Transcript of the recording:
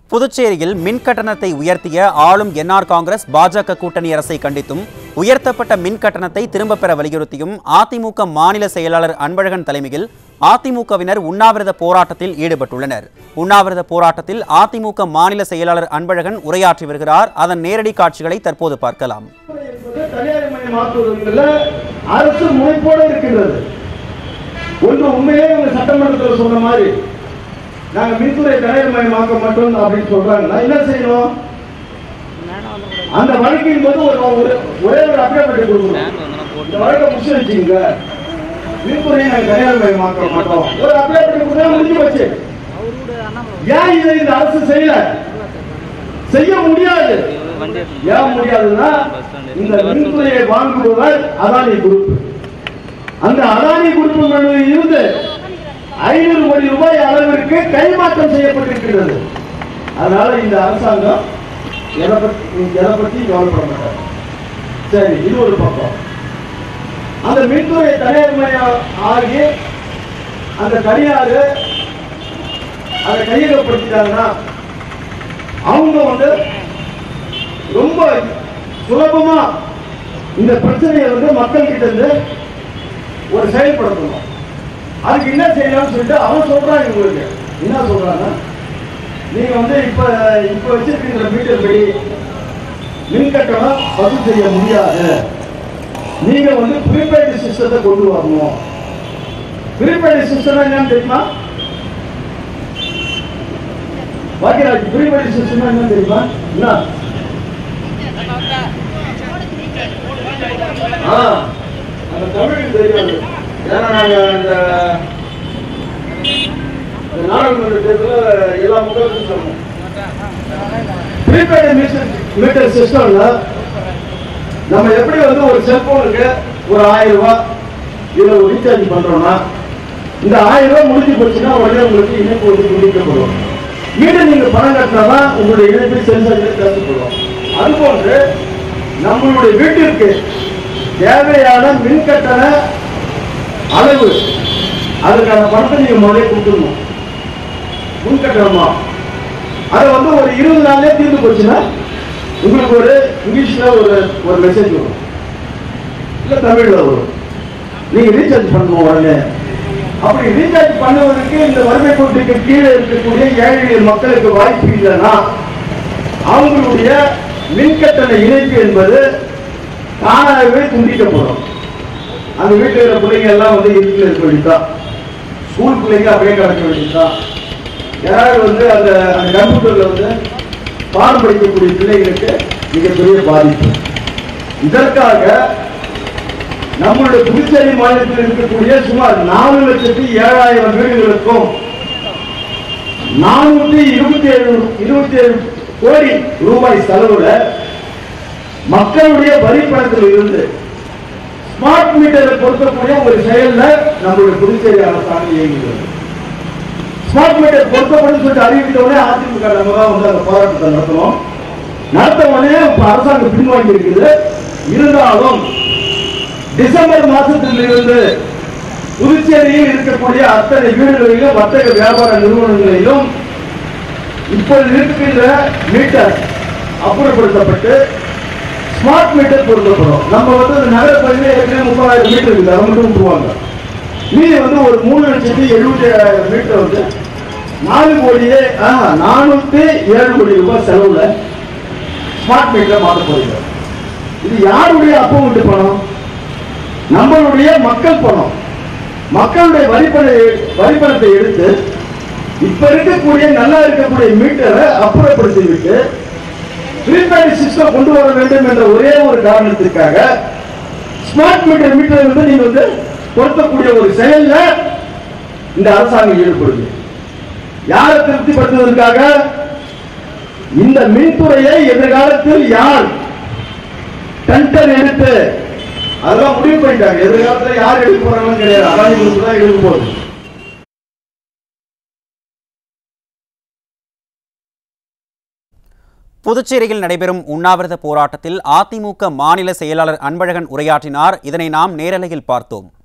புதுச்சேரியில் மின் கட்டணத்தை உயர்த்திய ஆளும் என்ஆர் காங்கிரஸ் பாஜக கூட்டணி அரசை கண்டித்தும் உயர்த்தப்பட்ட மின் கட்டணத்தை திரும்பப் பெற வலியுறுத்தியும் அதிமுக மாநில செயலாளர் அன்பழகன் தலைமையில் அதிமுகவினர் உண்ணாவிரத போராட்டத்தில் ஈடுபட்டுள்ளனர் உண்ணாவிரத போராட்டத்தில் அதிமுக மாநில செயலாளர் அன்பழகன் உரையாற்றி வருகிறார் அதன் நேரடி காட்சிகளை தற்போது பார்க்கலாம் என்பது தனியார் மயமாக்குவதில் அரசு முனைப்போடு இருக்கின்றது ஒன்று உண்மையே இவங்க சட்டமன்றத்தில் சொன்ன மாதிரி நாங்க மின்துறை தனியார் மயமாக்க மாட்டோம் அப்படின்னு சொல்றாங்க நான் என்ன செய்யணும் அந்த வழக்கின் போது ஒரு ஒரு- ஒரே ஒரு அப்டேட் கொடுக்கணும் இந்த வழக்கை முடிச்சு வச்சுங்க மின்துறையை நாங்க தனியார் மயமாக்க மாட்டோம் ஒரு அப்டேட் கொடுத்தா முடிஞ்சு வச்சு ஏன் இதை இந்த அரசு செய்யல செய்ய முடியாது ஏன் முடியாதுன்னா இந்த மின்துறையை வாங்குபவர் அதானி குரூப் அந்த அதானி குரூப் இருந்து ஐநூறு கோடி ரூபாய் அளவிற்கு கைமாற்றம் செய்யப்பட்டிருக்கிறது அதனால இந்த அரசாங்கம் எதை பத்தி எதை பத்தி கவலைப்பட மாட்டாங்க சரி இது ஒரு பக்கம் அந்த மின்துறை தனியார் மயம் ஆகி அந்த தனியார் அதை கையகப்படுத்திட்டாங்கன்னா அவங்க வந்து ரொம்ப சுலபமா இந்த பிரச்சனையை வந்து மக்கள் கிட்ட இருந்து ஒரு செயல்படுத்தணும் அதுக்கு என்ன செய்யலாம்னு சொல்லிட்டு அவன் சொல்றான் உங்களுக்கு என்ன சொல்றான்னா நீங்க வந்து இப்ப இப்ப வச்சிருக்கிற மீட்டர் படி மின் கட்டணம் வசூல் செய்ய முடியாது நீங்க வந்து ப்ரீபெய்டு சிஸ்டத்தை கொண்டு வரணும் ப்ரீபெய்டு சிஸ்டம் என்னன்னு தெரியுமா பாக்கியராஜ் ப்ரீபெய்டு சிஸ்டம் என்னன்னு தெரியுமா என்ன ஆ, அந்த தமிழுக்கு தெரியாது ஏன்னா நாங்க இந்த இந்த நாடாளுமன்ற தேர்தலில் எல்லா மக்களுக்கும் சொன்னோம் ப்ரீபெய்டு மீட்டர் சிஸ்டம்ல நம்ம எப்படி வந்து ஒரு செல்போனுக்கு ஒரு ஆயிரம் ரூபாய் இதுல ஒரு ரீசார்ஜ் பண்றோம்னா இந்த ஆயிரம் ரூபாய் முடிஞ்சு போச்சுன்னா உடனே உங்களுக்கு இணைப்பு வந்து துண்டிக்கப்படும் மீண்டும் நீங்க பணம் கட்டினாதான் உங்களுடைய இணைப்பு சென்சார் தேவைப்படும் அதுபோன்று நம்மளுடைய வீட்டிற்கு தேவையான மின் கட்டண அளவு அதுக்கான பணத்தை நீங்க முதல்ல கொடுத்துடணும் முன் கட்டணமா அதை வந்து ஒரு இருபது நாள்லயே தீர்ந்து போச்சுன்னா உங்களுக்கு ஒரு இங்கிலீஷ்ல ஒரு ஒரு மெசேஜ் வரும் இல்ல தமிழ்ல வரும் நீங்க ரீசார்ஜ் பண்ணணும் உடனே அப்படி ரீசார்ஜ் பண்ணுவதற்கு இந்த வறுமை கோட்டுக்கு கீழே இருக்கக்கூடிய ஏழை எளிய மக்களுக்கு வாய்ப்பு இல்லைன்னா அவங்களுடைய மின்கட்டண இணைப்பு என்பது தானாகவே துண்டிக்கப்படும் அந்த வீட்டில் இருக்கிற பிள்ளைங்க எல்லாம் வந்து இருட்டில் இருக்க வேண்டியதுதான் ஸ்கூல் பிள்ளைங்க அப்படியே கிடக்க வேண்டியதுதான் யாராவது வந்து அந்த அந்த கம்ப்யூட்டர்ல வந்து பாடம் படிக்கக்கூடிய பிள்ளைகளுக்கு மிகப்பெரிய பாதிப்பு இதற்காக நம்மளுடைய புதுச்சேரி மாநிலத்தில் இருக்கக்கூடிய சுமார் நாலு லட்சத்தி ஏழாயிரம் வீடுகளுக்கும் நானூத்தி இருபத்தி ஏழு இருபத்தி ஏழு கோடி ரூபாய் செலவுல மக்களுடைய வரி பணத்தில் இருந்து ஸ்மார்ட் மீட்டரை பொருத்தக்கூடிய ஒரு செயல்ல நம்மளுடைய புதுச்சேரி அரசாங்கம் இயங்குகிறது ஸ்மார்ட் மீட்டர் பொருத்தப்படும் சொல்லிட்டு அறிவித்த உடனே அதிமுக நம்ம தான் வந்து அந்த போராட்டத்தை நடத்தணும் நடத்த உடனே இப்ப அரசாங்கம் பின்வாங்கி இருக்குது இருந்தாலும் டிசம்பர் மாசத்தில் இருந்து புதுச்சேரியில் இருக்கக்கூடிய அத்தனை வீடுகளிலும் வர்த்தக வியாபார நிறுவனங்களிலும் இப்போது இருக்கின்ற மீட்டர் அப்புறப்படுத்தப்பட்டு ஸ்மார்ட் மீட்டர் பொருத்தப்படும் நம்ம வந்து அந்த நகர பகுதியில் ஏற்கனவே முப்பதாயிரம் மீட்டர் இருக்குது அதை மட்டும் விட்டுருவாங்க மீதி வந்து ஒரு மூணு லட்சத்தி எழுபத்தி ஏழாயிரம் மீட்டர் வந்து நாலு கோடியே ஆஹ், நானூத்தி ஏழு கோடி ரூபாய் செலவுல ஸ்மார்ட் மீட்டரை மாற்ற போகிறோம் இது யாருடைய அப்பம் விட்டு பணம் நம்மளுடைய மக்கள் பணம் மக்களுடைய வரிப்பணை வரிப்பணத்தை எடுத்து இப்ப இருக்கக்கூடிய நல்லா இருக்கக்கூடிய மீட்டரை அப்புறப்படுத்தி விட்டு ப்ரீபெய்டு சிஸ்டம் கொண்டு வர வேண்டும் என்ற ஒரே ஒரு காரணத்திற்காக ஸ்மார்ட் மீட்டர் மீட்டர் வந்து நீங்க வந்து பொருத்தக்கூடிய ஒரு செயல்ல இந்த அரசாங்கம் ஈடுபடுது யாரை திருப்திப்படுத்துவதற்காக இந்த மின்துறையை எதிர்காலத்தில் யார் டெண்டர் எடுத்து அதெல்லாம் முடிவு பண்ணிட்டாங்க எதிர்காலத்துல யார் எடுக்க போறாங்கன்னு கிடையாது அதானி குரூப் தான் எடுக்க போகுது புதுச்சேரியில் நடைபெறும் உண்ணாவிரத போராட்டத்தில் அதிமுக மாநில செயலாளர் அன்பழகன் உரையாற்றினார் இதனை நாம் நேரலையில் பார்த்தோம்